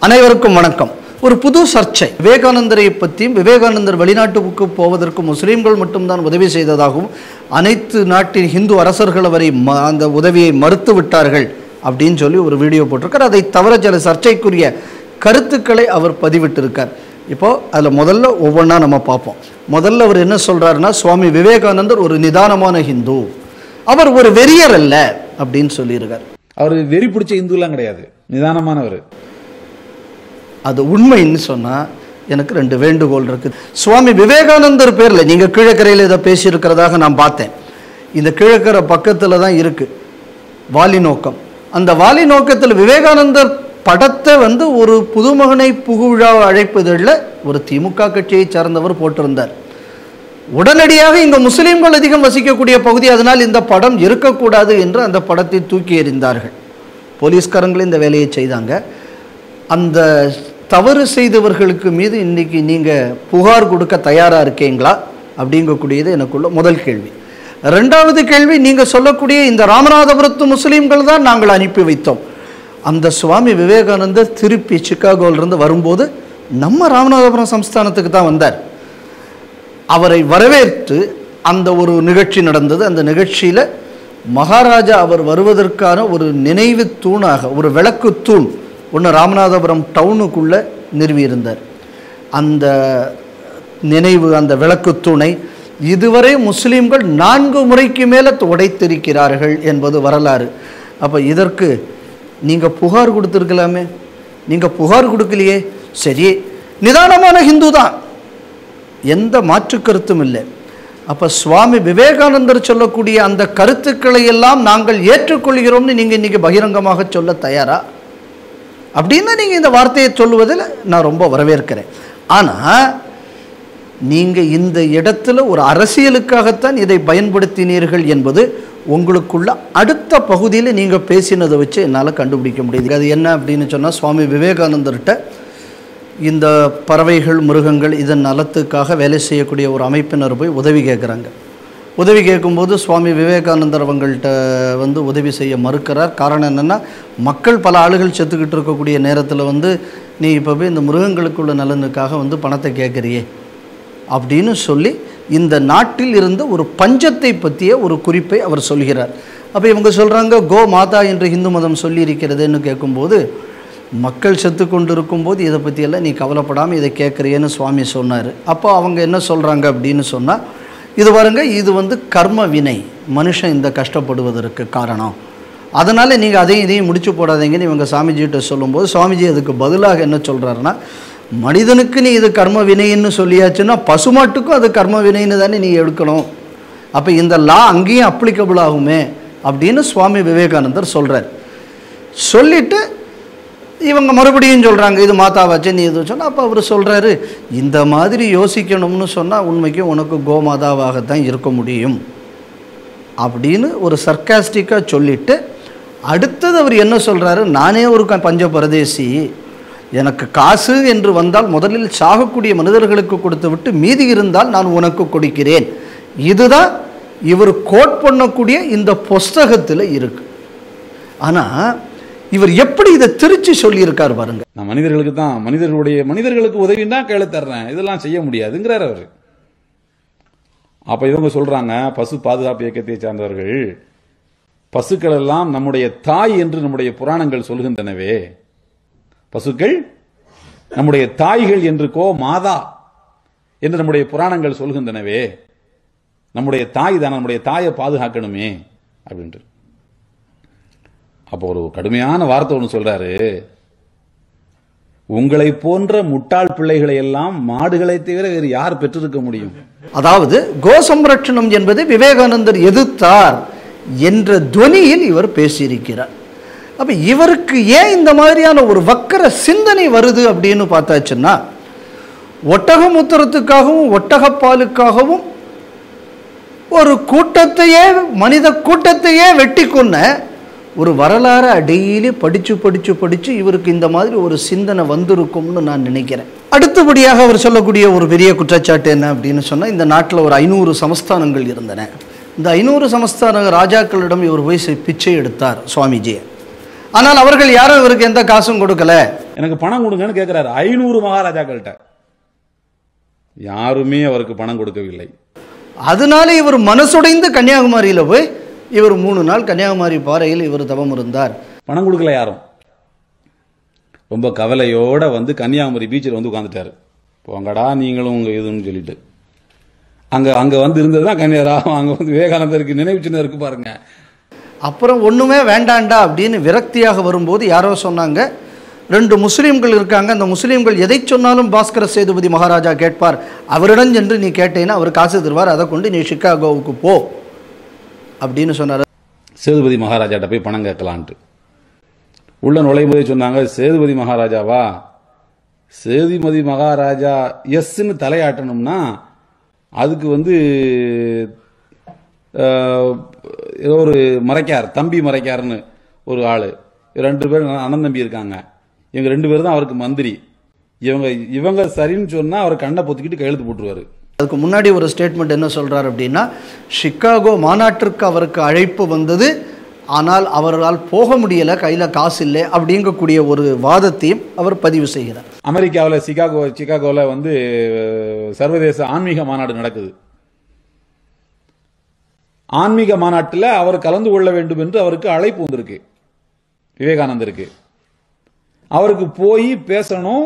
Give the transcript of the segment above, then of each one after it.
அனைவருக்கும் வணக்கம் ஒரு புது சர்ச்சை விவேகானந்தரை பற்றியும் விவேகானந்தர் வெளிநாட்டுக்கு போவதற்கு முஸ்லீம்கள் மட்டும்தான் உதவி செய்ததாகவும் அனைத்து நாட்டின் ஹிந்து அரசர்கள் அவரை ம அந்த உதவியை மறுத்து விட்டார்கள் அப்படின்னு சொல்லி ஒரு வீடியோ போட்டிருக்கார் அதை தவிர சில சர்ச்சைக்குரிய கருத்துக்களை அவர் பதிவிட்டிருக்கார் இப்போ அதில் முதல்ல ஒவ்வொன்றா நம்ம பார்ப்போம் முதல்ல அவர் என்ன சொல்றாருன்னா சுவாமி விவேகானந்தர் ஒரு நிதானமான ஹிந்து அவர் ஒரு வெறியர் அல்ல அப்படின்னு சொல்லியிருக்கார் அவர் வெறி பிடிச்ச இந்துலாம் கிடையாது நிதானமானவர் அது உண்மைன்னு சொன்னால் எனக்கு ரெண்டு வேண்டுகோள் இருக்குது சுவாமி விவேகானந்தர் பேரில் நீங்கள் கீழக்கரையில் இதை பேசியிருக்கிறதாக நான் பார்த்தேன் இந்த கீழக்கரை பக்கத்தில் தான் இருக்குது வாலி நோக்கம் அந்த வாலி நோக்கத்தில் விவேகானந்தர் படத்தை வந்து ஒரு புதுமகனை புகுவிழா அழைப்பதில் ஒரு திமுக கட்சியை சார்ந்தவர் போட்டிருந்தார் உடனடியாக இங்க முஸ்லிம்கள் அதிகம் வசிக்கக்கூடிய பகுதி அதனால் இந்த படம் இருக்கக்கூடாது என்று அந்த படத்தை தூக்கி எறிந்தார்கள் போலீஸ்காரங்களும் இந்த வேலையை செய்தாங்க அந்த தவறு செய்தவர்களுக்கு மீது இன்னைக்கு நீங்க புகார் கொடுக்க தயாரா இருக்கீங்களா அப்படிங்கக்கூடியது எனக்குள்ள முதல் கேள்வி ரெண்டாவது கேள்வி நீங்க சொல்லக்கூடிய இந்த ராமநாதபுரத்து முஸ்லிம்கள் தான் நாங்கள் அனுப்பி வைத்தோம் அந்த சுவாமி விவேகானந்தர் திருப்பி சிக்காகோவிலிருந்து வரும்போது நம்ம ராமநாதபுரம் சம்ஸ்தானத்துக்கு தான் வந்தார் அவரை வரவேற்று அந்த ஒரு நிகழ்ச்சி நடந்தது அந்த நிகழ்ச்சியில் மகாராஜா அவர் வருவதற்கான ஒரு நினைவு தூணாக ஒரு விளக்கு தூண் ஒன்று ராமநாதபுரம் டவுனுக்குள்ளே நிறுவியிருந்தார் அந்த நினைவு அந்த விளக்கு தூணை இதுவரை முஸ்லீம்கள் நான்கு முறைக்கு மேலே உடைத்திருக்கிறார்கள் என்பது வரலாறு அப்போ இதற்கு நீங்கள் புகார் கொடுத்துருக்கலாமே நீங்கள் புகார் கொடுக்கலையே சரி நிதானமான ஹிந்து தான் எந்த மாற்று கருத்தும் இல்லை அப்போ சுவாமி விவேகானந்தர் சொல்லக்கூடிய அந்த கருத்துக்களை எல்லாம் நாங்கள் ஏற்றுக்கொள்கிறோம்னு நீங்கள் இன்றைக்கி பகிரங்கமாக சொல்ல தயாரா அப்படின்னு நீங்கள் இந்த வார்த்தையை சொல்லுவதில் நான் ரொம்ப வரவேற்கிறேன் ஆனால் நீங்கள் இந்த இடத்துல ஒரு அரசியலுக்காகத்தான் இதை பயன்படுத்தினீர்கள் என்பது உங்களுக்குள்ள அடுத்த பகுதியில் நீங்கள் பேசினதை வச்சு என்னால் கண்டுபிடிக்க முடியுது அது என்ன அப்படின்னு சொன்னால் சுவாமி விவேகானந்தர்கிட்ட இந்த பறவைகள் மிருகங்கள் இதன் நலத்துக்காக வேலை செய்யக்கூடிய ஒரு அமைப்பினர் போய் உதவி கேட்குறாங்க உதவி கேட்கும்போது சுவாமி விவேகானந்தர் அவங்கள்ட்ட வந்து உதவி செய்ய மறுக்கிறார் காரணம் என்னென்னா மக்கள் பல ஆளுகள் செத்துக்கிட்டு இருக்கக்கூடிய நேரத்தில் வந்து நீ இப்போ போய் இந்த மிருகங்களுக்குள்ள நலனுக்காக வந்து பணத்தை கேட்குறியே அப்படின்னு சொல்லி இந்த நாட்டில் இருந்த ஒரு பஞ்சத்தை பற்றிய ஒரு குறிப்பை அவர் சொல்கிறார் அப்போ இவங்க சொல்கிறாங்க கோ மாதா என்று இந்து மதம் சொல்லி இருக்கிறதுன்னு கேட்கும்போது மக்கள் செத்து கொண்டு இருக்கும்போது இதை பற்றியெல்லாம் நீ கவலைப்படாமல் இதை கேட்குறியேன்னு சுவாமி சொன்னார் அப்போ அவங்க என்ன சொல்கிறாங்க அப்படின்னு சொன்னால் இது பாருங்க இது வந்து கர்ம வினை மனுஷன் இந்த கஷ்டப்படுவதற்கு காரணம் அதனால் நீங்கள் அதையும் இதையும் முடிச்சு போடாதீங்கன்னு இவங்க சாமிஜிகிட்ட சொல்லும்போது சுவாமிஜி அதுக்கு பதிலாக என்ன சொல்கிறாருன்னா மனிதனுக்கு நீ இது கர்ம வினைன்னு சொல்லியாச்சுன்னா பசுமாட்டுக்கும் அது கர்ம வினைன்னு தானே நீ எடுக்கணும் அப்போ இந்த லா அங்கேயும் அப்ளிகபிள் ஆகுமே அப்படின்னு சுவாமி விவேகானந்தர் சொல்கிறார் சொல்லிட்டு இவங்க மறுபடியும் சொல்கிறாங்க இது மாதாவாச்சு நீ இது சொன்னால் அப்போ அவர் சொல்கிறாரு இந்த மாதிரி யோசிக்கணும்னு சொன்னால் உண்மைக்கும் உனக்கு கோமாதாவாகத்தான் இருக்க முடியும் அப்படின்னு ஒரு சர்க்காஸ்டிக்காக சொல்லிட்டு அடுத்தது அவர் என்ன சொல்கிறாரு நானே ஒரு க- பஞ்ச பரதேசி எனக்கு காசு என்று வந்தால் முதலில் சாகக்கூடிய மனிதர்களுக்கு கொடுத்து விட்டு மீதி இருந்தால் நான் உனக்கு கொடுக்கிறேன் இதுதான் இவர் கோட் பண்ணக்கூடிய இந்த புஸ்தகத்தில் இருக்கு ஆனால் இவர் எப்படி இதை திருச்சி சொல்லியிருக்கார் பாருங்க நான் மனிதர்களுக்கு தான் மனிதர்களுடைய மனிதர்களுக்கு உதவின்னா கேளு தர்றேன் இதெல்லாம் செய்ய முடியாதுங்கிறார் அவர் அப்ப இவங்க சொல்றாங்க பசு பாதுகாப்பு இயக்கத்தை சார்ந்தவர்கள் பசுக்கள் எல்லாம் நம்முடைய தாய் என்று நம்முடைய புராணங்கள் சொல்கின்றனவே பசுக்கள் நம்முடைய தாய்கள் என்று கோ மாதா என்று நம்முடைய புராணங்கள் சொல்கின்றனவே நம்முடைய தாய் தான் நம்முடைய தாயை பாதுகாக்கணுமே அப்படின்ட்டு அப்போ ஒரு கடுமையான வார்த்தை ஒன்று சொல்றாரு உங்களை போன்ற முட்டாள் பிள்ளைகளை எல்லாம் மாடுகளை தவிர வேறு யார் பெற்றிருக்க முடியும் அதாவது கோசம்ரட்சணம் என்பதை விவேகானந்தர் எதிர்த்தார் என்ற துவனியில் இவர் பேசியிருக்கிறார் அப்ப இவருக்கு ஏன் இந்த மாதிரியான ஒரு வக்கர சிந்தனை வருது அப்படின்னு பார்த்தாச்சுன்னா ஒட்டகமுத்திரத்துக்காகவும் ஒட்டகப்பாலுக்காகவும் ஒரு கூட்டத்தையே மனித கூட்டத்தையே வெட்டி கொன்ன ஒரு வரலாறை டெய்லி படித்து படித்து படித்து இவருக்கு இந்த மாதிரி ஒரு சிந்தனை வந்திருக்கும்னு நான் நினைக்கிறேன் அடுத்தபடியாக அவர் சொல்லக்கூடிய ஒரு பெரிய குற்றச்சாட்டு என்ன அப்படின்னு சொன்னால் இந்த நாட்டில் ஒரு ஐநூறு சமஸ்தானங்கள் இருந்தன இந்த ஐநூறு சமஸ்தான ராஜாக்களிடம் இவர் போய் சி- பிச்சை எடுத்தார் சுவாமிஜி ஆனால் அவர்கள் யாரும் இவருக்கு எந்த காசும் கொடுக்கல எனக்கு பணம் கொடுங்கன்னு கேட்கிறாரு ஐநூறு மகாராஜாக்கள்கிட்ட யாருமே அவருக்கு பணம் கொடுக்கவில்லை அதனால இவர் மனசுடைந்து கன்னியாகுமரியில் போய் இவர் மூணு நாள் கன்னியாகுமரி பாறையில் இவர் தவம் இருந்தார் பணம் கொடுக்கல யாரும் ரொம்ப கவலையோட வந்து கன்னியாகுமரி பீச்சில் வந்து உட்காந்துட்டாரு போங்கடா நீங்களும் உங்க இதுன்னு சொல்லிட்டு அங்க அங்க வந்து இருந்தது தான் கன்னியாரா அங்க வந்து விவேகானந்தருக்கு நினைவு சின்னம் இருக்கு பாருங்க அப்புறம் ஒண்ணுமே வேண்டாண்டா அப்படின்னு விரக்தியாக வரும்போது யாரோ சொன்னாங்க ரெண்டு முஸ்லீம்கள் இருக்காங்க அந்த முஸ்லீம்கள் எதை சொன்னாலும் பாஸ்கர சேதுபதி மகாராஜா கேட்பார் அவரிடம் சென்று நீ கேட்டேன்னா அவர் காசு தருவார் அதை கொண்டு நீ சிக்காகோவுக்கு போ அப்படின்னு சொன்னார் சேதுபதி மகாராஜாட்ட போய் பணம் கேட்கலான்ட்டு உள்ள நுழையும் போதே சொன்னாங்க சேதுபதி மகாராஜாவா சேதுபதி மகாராஜா எஸ்ன்னு தலையாட்டணும்னா அதுக்கு வந்து அஹ், ஏதோ ஒரு மறைக்கார் தம்பி மறைக்கார்னு ஒரு ஆளு ரெண்டு பேர் அண்ணன் தம்பி இருக்காங்க இவங்க ரெண்டு பேரும் தான் அவருக்கு மந்திரி இவங்க இவங்க சரின்னு சொன்னா அவர் கண்ணை பொத்திக்கிட்டு கையெழுத்து போட்டுருவாரு அதுக்கு முன்னாடி ஒரு ஸ்டேட்மெண்ட் என்ன சொல்றார் அப்படின்னா சிக்காகோ மாநாட்டிற்கு அவருக்கு அழைப்பு வந்தது ஆனால் அவரால் போக முடியல கையில காசு இல்லை அப்படிங்கக்கூடிய ஒரு வாதத்தையும் அவர் பதிவு செய்கிறார் அமெரிக்காவில் சிகாகோ சிகாகோவில் வந்து அஹ், சர்வதேச ஆன்மீக மாநாடு நடக்குது ஆன்மீக மாநாட்டில் அவர் கலந்து கொள்ள வேண்டும் என்று அவருக்கு அழைப்பு வந்திருக்கு விவேகானந்தருக்கு அவருக்கு போய் பேசணும்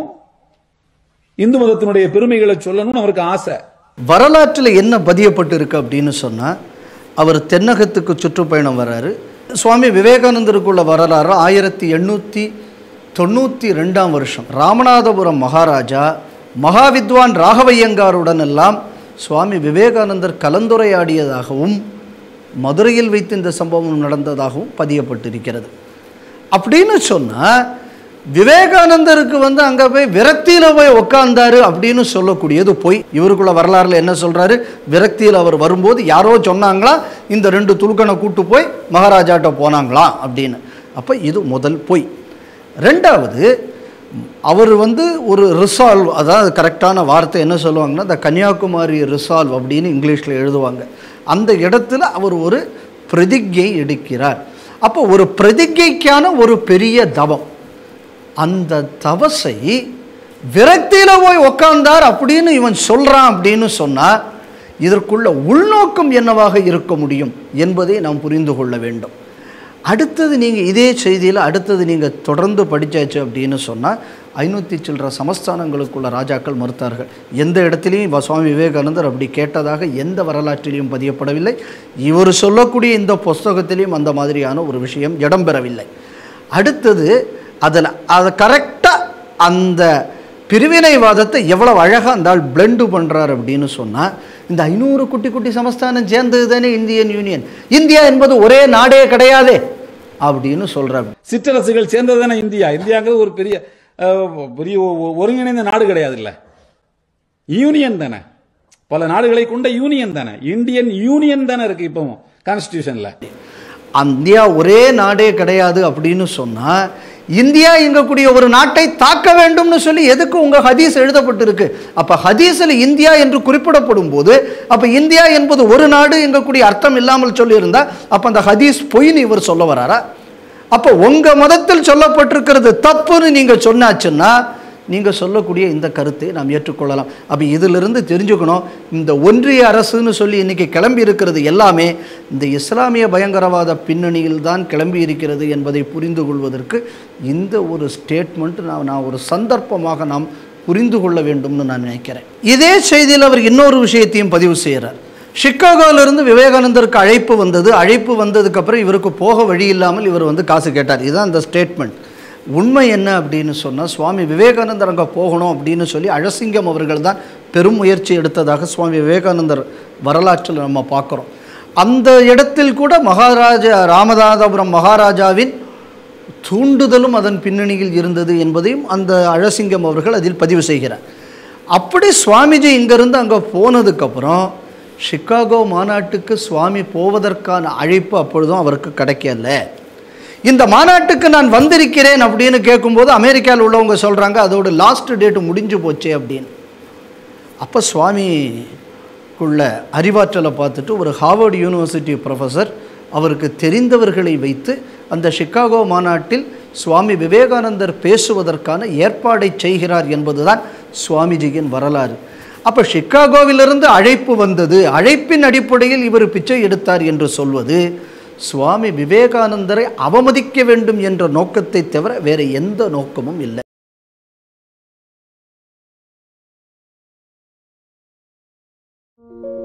இந்து மதத்தினுடைய பெருமைகளை சொல்லணும்னு அவருக்கு ஆசை வரலாற்றில் என்ன பதியப்பட்டு இருக்கு அப்படின்னு சொன்னா அவர் தென்னகத்துக்கு சுற்றுப்பயணம் வர்றாரு சுவாமி விவேகானந்தருக்குள்ள வரலாறு ஆயிரத்தி எண்ணூற்றி தொண்ணூற்றி ரெண்டாம் வருஷம் ராமநாதபுரம் மகாராஜா மகாவித்வான் ராகவையங்காருடன் எல்லாம் சுவாமி விவேகானந்தர் கலந்துரையாடியதாகவும் மதுரையில் வைத்து இந்த சம்பவம் நடந்ததாகவும் பதியப்பட்டிருக்கிறது அப்படின்னு சொன்னா விவேகானந்தருக்கு வந்து அங்க போய் விரக்தியில போய் உட்கார்ந்தாரு அப்படின்னு சொல்லக்கூடியது போய் இவருக்குள்ள வரலாறுல என்ன சொல்றாரு விரக்தியில் அவர் வரும்போது யாரோ சொன்னாங்களா இந்த ரெண்டு துலுக்கனை கூட்டு போய் மகாராஜாட்ட போனாங்களா அப்படின்னு அப்ப இது முதல் பொய் ரெண்டாவது அவர் வந்து ஒரு ரிசால்வ் அதாவது கரெக்டான வார்த்தை என்ன சொல்லுவாங்கன்னா இந்த கன்னியாகுமரி ரிசால்வ் அப்படின்னு இங்கிலீஷில் எழுதுவாங்க அந்த இடத்துல அவர் ஒரு பிரதிஜை எடுக்கிறார் அப்போ ஒரு பிரதிஜைக்கான ஒரு பெரிய தவம் அந்த தவசை விரக்தியில் போய் உக்காந்தார் அப்படின்னு இவன் சொல்றான் அப்படின்னு சொன்னா இதற்குள்ள உள்நோக்கம் என்னவாக இருக்க முடியும் என்பதை நாம் புரிந்து கொள்ள வேண்டும் அடுத்தது நீங்கள் இதே செய்தியில் அடுத்தது நீங்கள் தொடர்ந்து படிச்சாச்சு அப்படின்னு சொன்னால் ஐநூற்றி சில்லற சமஸ்தானங்களுக்குள்ள ராஜாக்கள் மறுத்தார்கள் எந்த இடத்துலையும் வ- சுவாமி விவேகானந்தர் அப்படி கேட்டதாக எந்த வரலாற்றிலையும் பதியப்படவில்லை இவர் சொல்லக்கூடிய இந்த புஸ்தகத்திலையும் அந்த மாதிரியான ஒரு விஷயம் இடம்பெறவில்லை அடுத்தது அதில் அதை கரெக்டாக அந்த பிரிவினைவாதத்தை எவ்வளவு அழகாக அந்த ஆள் பிளெண்டு பண்ணுறார் அப்படின்னு சொன்னால் இந்த ஐநூறு குட்டி குட்டி சமஸ்தானம் சேர்ந்தது தானே இந்தியன் யூனியன் இந்தியா என்பது ஒரே நாடே கிடையாதே அப்படின்னு சொல்கிறார் சிற்றரசுகள் சேர்ந்தது தானே இந்தியா இந்தியாங்கிறது ஒரு பெரிய அஹ், பெரிய ஒ- ஒ- ஒருங்கிணைந்த நாடு கிடையாது இல்ல யூனியன் தானே பல நாடுகளை கொண்ட யூனியன் தானே இந்தியன் யூனியன் தானே இருக்கு இப்பவும் கான்ஸ்டிடியூஷன்ல இந்தியா ஒரே நாடே கிடையாது அப்படின்னு சொன்னா இந்தியா எங்கக்கூடிய ஒரு நாட்டை தாக்க வேண்டும்னு சொல்லி எதுக்கு உங்க ஹதீஸ் எழுதப்பட்டிருக்கு அப்ப ஹதீஸில் இந்தியா என்று குறிப்பிடப்படும் போது அப்ப இந்தியா என்பது ஒரு நாடு எங்கக்கூடிய அர்த்தம் இல்லாமல் சொல்லியிருந்தா அப்ப அந்த ஹதீஸ் பொய்ன்னு இவர் சொல்ல வராரா அப்ப உங்க மதத்தில் சொல்லப்பட்டிருக்கிறது தப்புன்னு நீங்க சொன்னாச்சுன்னா நீங்க சொல்லக்கூடிய இந்த கருத்தை நாம் ஏற்றுக்கொள்ளலாம் அப்ப இதிலிருந்து தெரிஞ்சுக்கணும் இந்த ஒன்றிய அரசுன்னு சொல்லி இன்னைக்கு கிளம்பி இருக்கிறது எல்லாமே இந்த இஸ்லாமிய பயங்கரவாத பின்னணியில் தான் கிளம்பி இருக்கிறது என்பதை புரிந்து கொள்வதற்கு இந்த ஒரு ஸ்டேட்மெண்ட் நான் நான் ஒரு சந்தர்ப்பமாக நாம் புரிந்து கொள்ள வேண்டும்னு நான் நினைக்கிறேன் இதே செய்தியில் அவர் இன்னொரு விஷயத்தையும் பதிவு செய்கிறார் சிக்காகோவிலிருந்து விவேகானந்தருக்கு அழைப்பு வந்தது அழைப்பு வந்ததுக்கப்புறம் இவருக்கு போக வழி இல்லாமல் இவர் வந்து காசு கேட்டார் இதுதான் அந்த ஸ்டேட்மெண்ட் உண்மை என்ன அப்படின்னு சொன்னால் சுவாமி விவேகானந்தர் அங்கே போகணும் அப்படின்னு சொல்லி அழசிங்கம் அவர்கள் தான் பெரும் முயற்சி எடுத்ததாக சுவாமி விவேகானந்தர் வரலாற்றில் நம்ம பார்க்குறோம் அந்த இடத்தில் கூட மகாராஜா ராமநாதபுரம் மகாராஜாவின் தூண்டுதலும் அதன் பின்னணியில் இருந்தது என்பதையும் அந்த அழசிங்கம் அவர்கள் அதில் பதிவு செய்கிறார் அப்படி சுவாமிஜி இங்கிருந்து அங்கே போனதுக்கப்புறம் சிகாகோ மாநாட்டுக்கு சுவாமி போவதற்கான அழைப்பு அப்பொழுதும் அவருக்கு கிடைக்கல இந்த மாநாட்டுக்கு நான் வந்திருக்கிறேன் அப்படின்னு கேட்கும்போது அமெரிக்காவில் உள்ளவங்க சொல்கிறாங்க அதோட லாஸ்ட் டேட்டு முடிஞ்சு போச்சே அப்படின்னு அப்போ சுவாமிக்குள்ள அறிவாற்றலை பார்த்துட்டு ஒரு ஹார்வர்டு யூனிவர்சிட்டி ப்ரொஃபஸர் அவருக்கு தெரிந்தவர்களை வைத்து அந்த சிகாகோ மாநாட்டில் சுவாமி விவேகானந்தர் பேசுவதற்கான ஏற்பாடை செய்கிறார் என்பதுதான் சுவாமிஜியின் வரலாறு அப்போ சிக்காகோவிலிருந்து அழைப்பு வந்தது அழைப்பின் அடிப்படையில் இவர் பிச்சை எடுத்தார் என்று சொல்வது சுவாமி விவேகானந்தரை அவமதிக்க வேண்டும் என்ற நோக்கத்தை தவிர வேறு எந்த நோக்கமும் இல்லை thank you